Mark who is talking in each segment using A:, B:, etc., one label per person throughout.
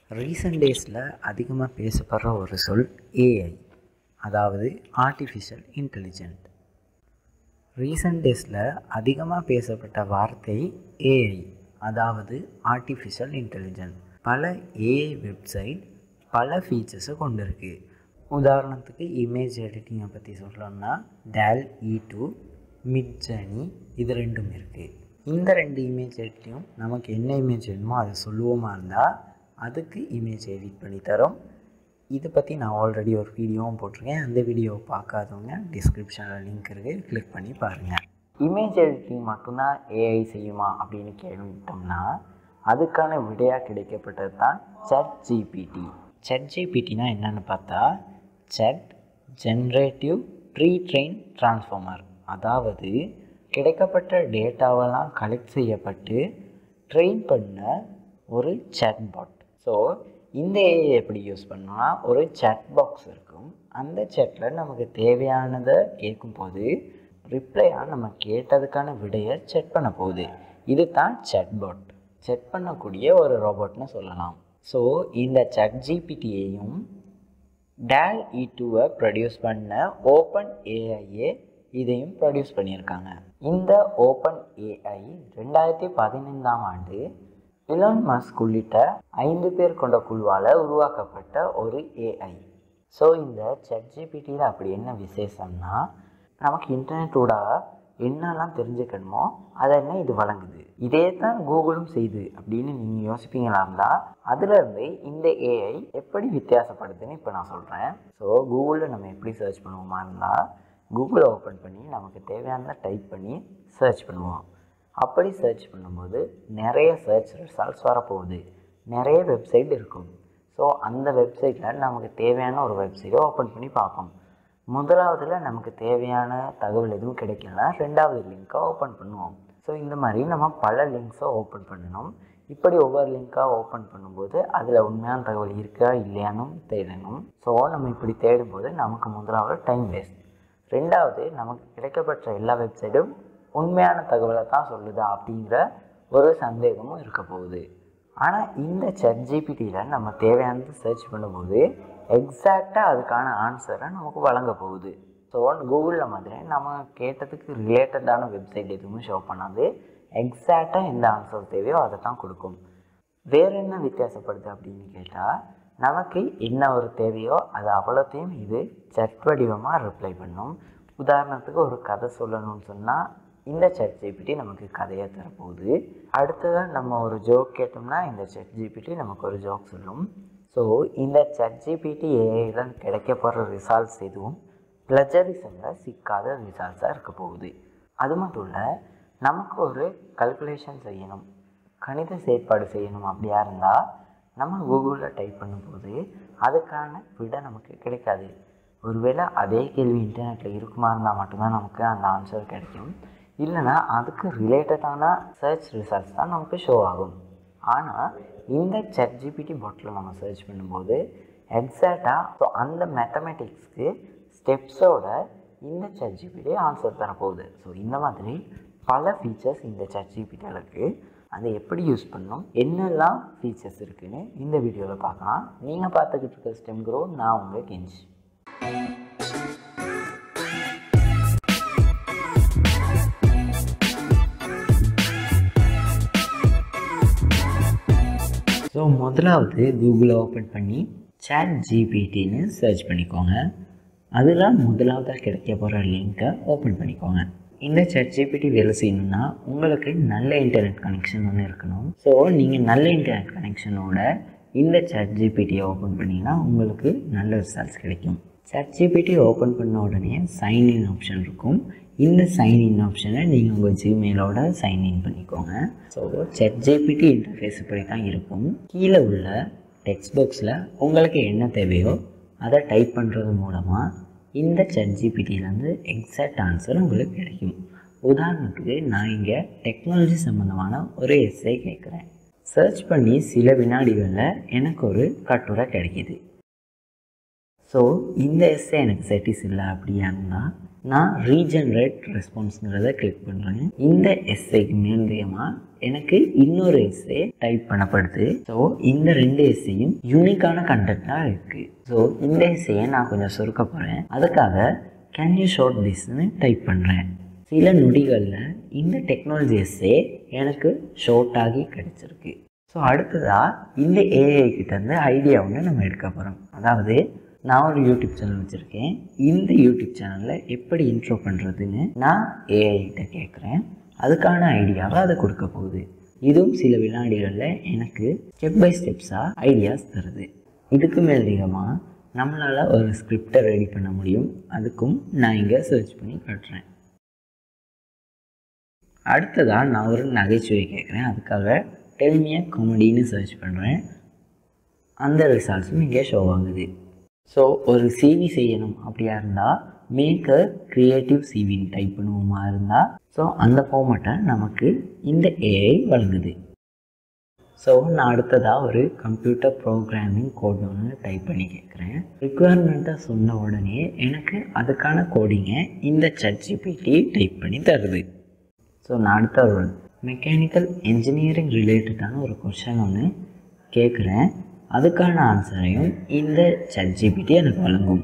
A: recent டேஸில் அதிகமாக பேசப்படுற ஒரு சொல் ஏஐ அதாவது ஆர்டிஃபிஷியல் இன்டெலிஜென்ட் ரீசெண்ட் டேஸில் அதிகமாக பேசப்பட்ட வார்த்தை ஏஐ அதாவது ஆர்டிஃபிஷியல் இன்டெலிஜென்ட் பல ஏஐ வெப்சைட் பல ஃபீச்சர்ஸை கொண்டு இருக்கு உதாரணத்துக்கு இமேஜ் எடிட்டிங்கை பற்றி சொல்லணும்னா DALL-E two Midjourney இது ரெண்டும் இருக்குது இந்த ரெண்டு இமேஜ் எடிட்டையும் நமக்கு என்ன இமேஜ் வேணுமோ அதை சொல்லுவோமா இருந்தால் அதுக்கு இமேஜ் எடிட் பண்ணி தரோம் இதை பற்றி நான் ஆல்ரெடி ஒரு வீடியோவும் போட்டிருக்கேன் அந்த வீடியோவை பார்க்காதவங்க டிஸ்கிரிப்ஷனில் லிங்க் இருக்குது கிளிக் பண்ணி பாருங்கள் இமேஜ் எடிட்டிங் மட்டும்தான் ஏஐ செய்யுமா அப்படின்னு கேட்டோம்னா அதுக்கான விடையாக கிடைக்கப்பட்டது தான் சட் ஜிபிடி சட் ஜிபிடினா என்னென்னு பார்த்தா chat generative pre train transformer அதாவது கிடைக்கப்பட்ட டேட்டாவெல்லாம் கலெக்ட் செய்யப்பட்டு ட்ரெயின் பண்ண ஒரு chatbot ஸோ இந்த ஏஐ எப்படி யூஸ் பண்ணோம்னா ஒரு chat பாக்ஸ் இருக்கும் அந்த சேட்டில் நமக்கு தேவையானதை கேட்கும்போது ரிப்ளையாக நம்ம கேட்டதுக்கான விடையை செக் பண்ண போகுது இது தான் chatbot செக் பண்ணக்கூடிய ஒரு ரோபோட்னு சொல்லலாம் ஸோ இந்த சட் ஜிபிடியையும் டேல் இ டூவை ப்ரொடியூஸ் பண்ண ஓப்பன் ஏஐஏ இதையும் ப்ரொடியூஸ் பண்ணியிருக்காங்க இந்த ஓப்பன் ஏஐ ரெண்டாயிரத்தி பதினைந்தாம் ஆண்டு இலான் மஸ்க் உள்ளிட்ட ஐந்து பேர் கொண்ட குழுவால் உருவாக்கப்பட்ட ஒரு ஏஐ ஸோ இந்த ChatGPT-ல அப்படி என்ன விசேஷம்னா நமக்கு இன்டர்நெட்டோட என்னெல்லாம் தெரிஞ்சுக்கணுமோ அதெல்லாம் இது வழங்குது இதே தான் கூகுளும் செய்யுது அப்படின்னு நீங்கள் யோசிப்பீங்களா இருந்தால் அதுலேருந்து இந்த ஏஐ எப்படி வித்தியாசப்படுதுன்னு இப்போ நான் சொல்கிறேன் ஸோ கூகுளில் நம்ம எப்படி சர்ச் பண்ணுவோமா இருந்தால் கூகுளை ஓப்பன் பண்ணி நமக்கு தேவையானதை டைப் பண்ணி சர்ச் பண்ணுவோம் அப்படி சர்ச் பண்ணும்போது நிறைய சர்ச் ரிசல்ட்ஸ் வரப்போகுது நிறைய வெப்சைட் இருக்கும் ஸோ அந்த வெப்சைட்டில் நமக்கு தேவையான ஒரு வெப்சைட்டை ஓப்பன் பண்ணி பார்ப்போம் முதலாவதுல நமக்கு தேவையான தகவல் எதுவும் கிடைக்கலனா ரெண்டாவது லிங்க்கை ஓப்பன் பண்ணுவோம் ஸோ இந்த மாதிரி நம்ம பல லிங்க்ஸை ஓப்பன் பண்ணணும் இப்படி ஒவ்வொரு லிங்க்காக ஓப்பன் பண்ணும்போது அதில் உண்மையான தகவல் இருக்கா இல்லையானும் தேடணும் ஸோ நம்ம இப்படி தேடும்போது நமக்கு முதலாவது டைம் வேஸ்ட் ரெண்டாவது நமக்கு கிடைக்கப்பட்ட எல்லா வெப்சைட்டும் உண்மையான தகவலை தான் சொல்லுதா அப்படிங்கிற ஒரு சந்தேகமும் இருக்க போகுது ஆனால் இந்த சட் ஜிபிடியில் நம்ம தேவையானது சர்ச் பண்ணும்போது எக்ஸாக்டாக அதுக்கான ஆன்சரை நமக்கு வழங்க போகுது ஸோ கூகுளில் மாதிரி நம்ம கேட்டதுக்கு ரிலேட்டடான வெப்சைட் எதுவுமே ஷோ பண்ணாது எக்ஸாக்டாக எந்த ஆன்சர் தேவையோ அதை தான் கொடுக்கும் வேறு என்ன வித்தியாசப்படுது அப்படின்னு கேட்டால் நமக்கு என்ன ஒரு தேவையோ அது அவ்வளோத்தையும் இது சட் வடிவமாக ரிப்ளை பண்ணும் உதாரணத்துக்கு ஒரு கதை சொல்லணும்னு சொன்னால் இந்த சட் ஜிபிடி நமக்கு கதையை தரப்போகுது அடுத்ததாக நம்ம ஒரு ஜோக் கேட்டோம்னா இந்த சட் ஜிபிடி நமக்கு ஒரு ஜோக் சொல்லும் ஸோ இந்த சட் ஜிபிடி ஏஐயில் கிடைக்க போகிற ரிசால்ட்ஸ் எதுவும் ப்ளஜரிசமில் சிக்காத ரிசால்ட்ஸாக இருக்க போகுது அது மட்டும் இல்லை நமக்கு ஒரு கல்குலேஷன் செய்யணும் கணித செயற்பாடு செய்யணும் அப்படியா இருந்தால் நம்ம கூகுளில் டைப் பண்ணும்போது அதுக்கான விடை நமக்கு கிடைக்காது ஒருவேளை அதே கேள்வி இன்டர்நெட்டில் இருக்குமா இருந்தால் மட்டும்தான் நமக்கு அந்த ஆன்சர் கிடைக்கும் இல்லைனா அதுக்கு ரிலேட்டடான சர்ச் ரிசல்ட்ஸ் தான் நமக்கு ஷோ ஆகும் ஆனால் இந்த சட் ஜிபிடி பாட்டில் நம்ம சர்ச் பண்ணும்போது எக்ஸாக்டாக ஸோ அந்த மேத்தமெட்டிக்ஸ்க்கு ஸ்டெப்ஸோட இந்த சட் ஜிபிடி ஆன்சர் தரப்போகுது ஸோ இந்த மாதிரி பல ஃபீச்சர்ஸ் இந்த சட் ஜிபிடியில் இருக்குது அதை எப்படி யூஸ் பண்ணணும் என்னெல்லாம் ஃபீச்சர்ஸ் இருக்குன்னு இந்த வீடியோவில் பார்க்கலாம் நீங்கள் பார்த்துக்கிட்டு இருக்க ஸ்டெம் க்ரோ நான் உங்கள் கெஞ்ச் ஸோ முதலாவது கூகுளை ஓப்பன் பண்ணி chat ஜிபிடின்னு சர்ச் பண்ணிக்கோங்க அதில் முதலாவதாக கிடைக்க போகிற லிங்க்கை ஓப்பன் பண்ணிக்கோங்க இந்த chat ஜிபிடி வேலை செய்யணும்னா உங்களுக்கு நல்ல இன்டர்நெட் கனெக்ஷன் ஒன்று இருக்கணும் ஸோ நீங்கள் நல்ல இன்டர்நெட் கனெக்ஷனோட இந்த chat ஜிபிடியை ஓப்பன் பண்ணிங்கன்னா உங்களுக்கு நல்ல ரிசல்ட்ஸ் கிடைக்கும் chat ஜிபிடி ஓப்பன் பண்ண உடனே சைன் இன் ஆப்ஷன் இருக்கும் இந்த சைன் இன் ஆப்ஷனை நீங்கள் உங்கள் ஜிமெயிலோட சைன் இன் பண்ணிக்கோங்க ஸோ செட் ஜிபிடி இன்டர்ஃபேஸ் இப்படி தான் இருக்கும் கீழே உள்ள டெக்ஸ்ட் பாக்ஸில் உங்களுக்கு என்ன தேவையோ அதை டைப் பண்ணுறது மூலமாக இந்த செட் ஜிபிடியிலேருந்து எக்ஸாக்ட் ஆன்சர் உங்களுக்கு கிடைக்கும் உதாரணத்துக்கு நான் இங்கே டெக்னாலஜி சம்மந்தமான ஒரு எஸ்ஸே கேட்குறேன் சர்ச் பண்ணி சில வினாடிகளில் எனக்கு ஒரு கட்டுரை கிடைக்கிது ஸோ இந்த எஸ்ஸே எனக்கு செட்டிஸ் இல்லை அப்படியானா நான் ரீஜென்ரேட் ரெஸ்பான்ஸ்ங்கிறத கிளிக் பண்ணுறேன் இந்த எஸ்ஐக்கு மேலதிகமாக எனக்கு இன்னொரு எஸ்ஏ டைப் பண்ணப்படுது ஸோ இந்த ரெண்டு எஸ்ஐயும் யூனிக்கான கண்டென்ட்டாக இருக்குது ஸோ இந்த எஸ்ஐயை நான் கொஞ்சம் சுருக்க போகிறேன் அதுக்காக கேன் யூ ஷார்ட் திஸ்ன்னு டைப் பண்ணுறேன் சில நொடிகளில் இந்த டெக்னாலஜி எஸ்ஏ எனக்கு ஷார்ட் ஆகி கிடச்சிருக்கு ஸோ அடுத்ததாக இந்த ஏஐ கிட்டேருந்து ஐடியா ஒன்று நம்ம எடுக்க போகிறோம் அதாவது நான் ஒரு யூடியூப் சேனல் வச்சுருக்கேன் இந்த யூடியூப் சேனலில் எப்படி இன்ட்ரோ பண்ணுறதுன்னு நான் ஏஐ கிட்ட கேட்குறேன் அதுக்கான ஐடியாவை அது கொடுக்க போகுது இதுவும் சில வினாடிகளில் எனக்கு ஸ்டெப் பை ஸ்டெப்ஸாக ஐடியாஸ் தருது இதுக்கு மேலதிகமாக நம்மளால் ஒரு ஸ்கிரிப்டை ரெடி பண்ண முடியும் அதுக்கும் நான் இங்கே சர்ச் பண்ணி காட்டுறேன் அடுத்ததாக நான் ஒரு நகைச்சுவை கேட்குறேன் அதுக்காக டெல்மியா காமெடின்னு சர்ச் பண்ணுறேன் அந்த ரிசல்ட்ஸும் இங்கே ஷோ ஆகுது ஸோ ஒரு சிவி செய்யணும் அப்படியா இருந்தால் மேக் அ க்ரியேட்டிவ் சிவின்னு டைப் பண்ணுவோமா இருந்தால் ஸோ அந்த ஃபார்மேட்டை நமக்கு இந்த ஏஐ வழங்குது ஸோ நான் அடுத்ததாக ஒரு கம்ப்யூட்டர் ப்ரோக்ராமிங் கோட் ஒன்று டைப் பண்ணி கேட்குறேன் ரிக்குவயர்மெண்ட்டை சொன்ன உடனே எனக்கு அதுக்கான கோடிங்கை இந்த சட்ஜிபிடி டைப் பண்ணி தருது ஸோ நான் அடுத்த ஒரு மெக்கானிக்கல் இன்ஜினியரிங் ரிலேட்டடான ஒரு கொஷன் ஒன்று கேட்குறேன் அதுக்கான ஆன்சரையும் இந்த சட்ஜிபிடி எனக்கு வழங்கும்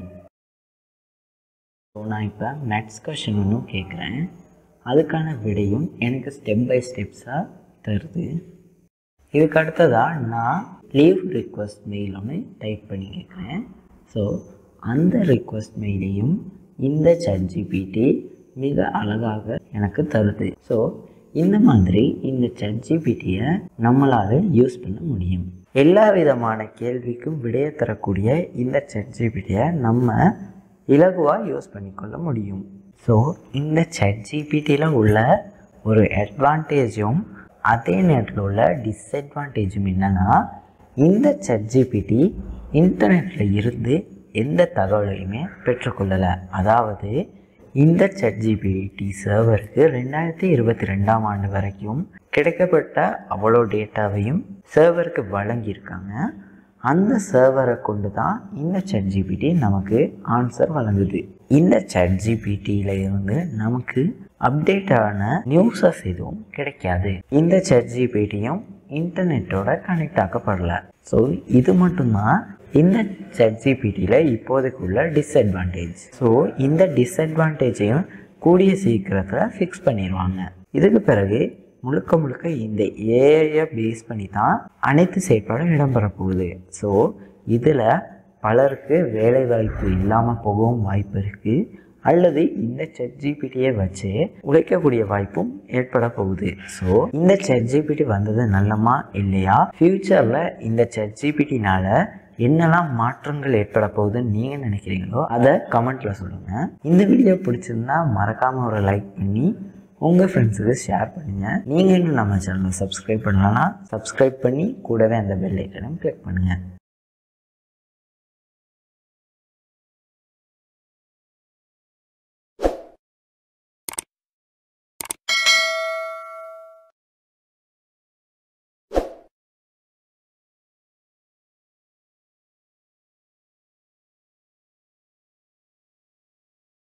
A: ஸோ நான் இப்போ மேத்ஸ் கொஷின் ஒன்றும் கேட்குறேன் அதுக்கான விடையும் எனக்கு ஸ்டெப் பை ஸ்டெப்ஸாக தருது இதுக்கு அடுத்ததாக நான் லீவ் ரிக்வஸ்ட் மெயில் ஒன்று டைப் பண்ணி கேட்குறேன் ஸோ அந்த ரிக்வஸ்ட் மெயிலையும் இந்த சட்ஜிபிடி மிக அழகாக எனக்கு தருது ஸோ இந்த மாதிரி இந்த சட்ஜிபிடியை நம்மளால் யூஸ் பண்ண முடியும் எல்லா விதமான கேள்விக்கும் விடைய தரக்கூடிய இந்த சட்ஜிபிடியை நம்ம இலகுவாக யூஸ் பண்ணிக்கொள்ள முடியும் ஸோ இந்த சட்ஜிபிடியில் உள்ள ஒரு அட்வான்டேஜும் அதே நேரத்தில் உள்ள டிஸ்அட்வான்டேஜும் என்னென்னா இந்த சட்ஜிபிடி இன்டர்நெட்டில் இருந்து எந்த தகவலையுமே பெற்றுக்கொள்ளலை அதாவது இந்த சட்ஜிபிடி சர்வருக்கு ரெண்டாயிரத்தி இருபத்தி ரெண்டாம் ஆண்டு வரைக்கும் கிடைக்கப்பட்ட அவ்வளோ டேட்டாவையும் சர்வருக்கு வழங்கியிருக்காங்க அந்த சர்வரை கொண்டு தான் இந்த சட்ஜிபிடி நமக்கு ஆன்சர் வழங்குது இந்த சட்ஜிபிடியில் இருந்து நமக்கு அப்டேட்டான நியூஸஸ் எதுவும் கிடைக்காது இந்த சட்ஜிபிடியும் இன்டர்நெட்டோட கனெக்ட் ஆக்கப்படல ஸோ இது மட்டும்தான் இந்த சட்ஜிபிடியில் இப்போதைக்கு உள்ள டிஸ்அட்வான்டேஜ் ஸோ இந்த டிஸ்அட்வான்டேஜையும் கூடிய சீக்கிரத்தில் ஃபிக்ஸ் பண்ணிடுவாங்க இதுக்கு பிறகு முழுக்க முழுக்க இந்த ஏஐயை பேஸ் பண்ணி தான் அனைத்து செயற்பாடும் இடம்பெற போகுது ஸோ இதில் பலருக்கு வேலை வாய்ப்பு இல்லாமல் போகவும் வாய்ப்பு இருக்குது அல்லது இந்த செட் ஜிபிடியை வச்சு உழைக்கக்கூடிய வாய்ப்பும் ஏற்பட போகுது ஸோ இந்த செட் ஜிபிடி வந்தது நல்லமா இல்லையா ஃப்யூச்சரில் இந்த செட் ஜிபிடினால என்னெல்லாம் மாற்றங்கள் ஏற்பட போகுதுன்னு நீங்கள் நினைக்கிறீங்களோ அதை கமெண்ட்டில் சொல்லுங்கள் இந்த வீடியோ பிடிச்சிருந்தா மறக்காமல் ஒரு லைக் பண்ணி உங்கள் ஃப்ரெண்ட்ஸுக்கு ஷேர் பண்ணுங்கள் நீங்கள் இன்னும் நம்ம சேனலை சப்ஸ்கிரைப் பண்ணலன்னா சப்ஸ்கிரைப் பண்ணி கூடவே அந்த பெல் ஐக்கனையும் கிளிக் பண்ணுங்கள்